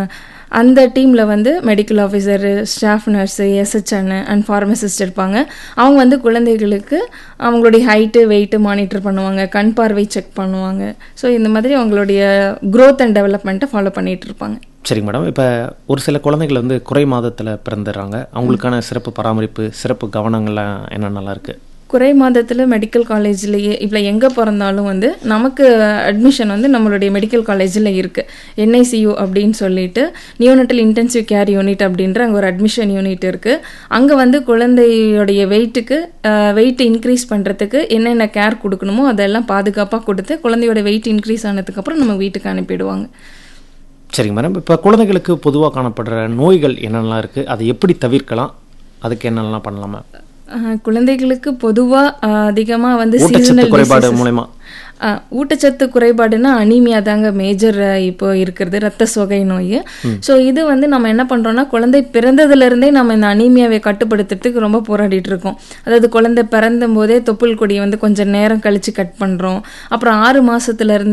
அந்த டீமில் வந்து medical officer staff nurse S H N and pharmacist இருப்பாங்க அவங்க வந்து குழந்தைகளுக்கு அவங்களுடைய ஹைட்டு வெயிட்டு மானிட்டர் பண்ணுவாங்க கண் பார்வை செக் பண்ணுவாங்க ஸோ இந்த மாதிரி அவங்களுடைய growth அண்ட் டெவலப்மெண்ட்டை ஃபாலோ பண்ணிகிட்டு இருப்பாங்க சரிங்க மேடம் இப்போ ஒரு சில குழந்தைகள் வந்து குறை மாதத்தில் பிறந்துடுறாங்க அவங்களுக்கான சிறப்பு பராமரிப்பு சிறப்பு கவனங்கள்லாம் என்னென்னலாம் இருக்குது குறை மாதத்தில் மெடிக்கல் காலேஜ்லேயே இப்போ எங்கே பிறந்தாலும் வந்து நமக்கு அட்மிஷன் வந்து நம்மளுடைய மெடிக்கல் காலேஜில் இருக்குது என்ஐசியூ அப்படின்னு சொல்லிட்டு நியோனட்டல் இன்டென்சிவ் கேர் யூனிட் அப்படின்ற அங்கே ஒரு அட்மிஷன் யூனிட் இருக்குது அங்கே வந்து குழந்தையுடைய வெயிட்டுக்கு வெயிட் இன்க்ரீஸ் பண்ணுறதுக்கு என்னென்ன கேர் கொடுக்கணுமோ அதெல்லாம் பாதுகாப்பாக கொடுத்து குழந்தையோட வெயிட் இன்க்ரீஸ் ஆனதுக்கப்புறம் நம்ம வீட்டுக்கு அனுப்பிடுவாங்க சரிங்க மேடம் இப்போ குழந்தைகளுக்கு பொதுவாக காணப்படுற நோய்கள் என்னென்னலாம் இருக்குது அதை எப்படி தவிர்க்கலாம் அதுக்கு என்னென்னலாம் பண்ணலாமா அஹ், குழந்தைகளுக்கு பொதுவாக அதிகமாக வந்து ஊட்டச்சத்து seasonal குறைபாடு diseases- மூலயமா ஆ, ஊட்டச்சத்து குறைபாடுனா அனீமியா தாங்க மேஜர் இப்போ இருக்கிறது ரத்த சோகை நோய் ஸோ இது வந்து நம்ம என்ன பண்றோம்னா குழந்தை பிறந்ததுல இருந்தே நம்ம இந்த அனீமியாவை கட்டுப்படுத்துறதுக்கு ரொம்ப போராடிட்டு இருக்கோம் அதாவது குழந்தை பிறந்த போதே தொப்புள் கொடியை வந்து கொஞ்சம் நேரம் கழிச்சு கட் பண்றோம் அப்புறம் ஆறு மாசத்துல இருந்து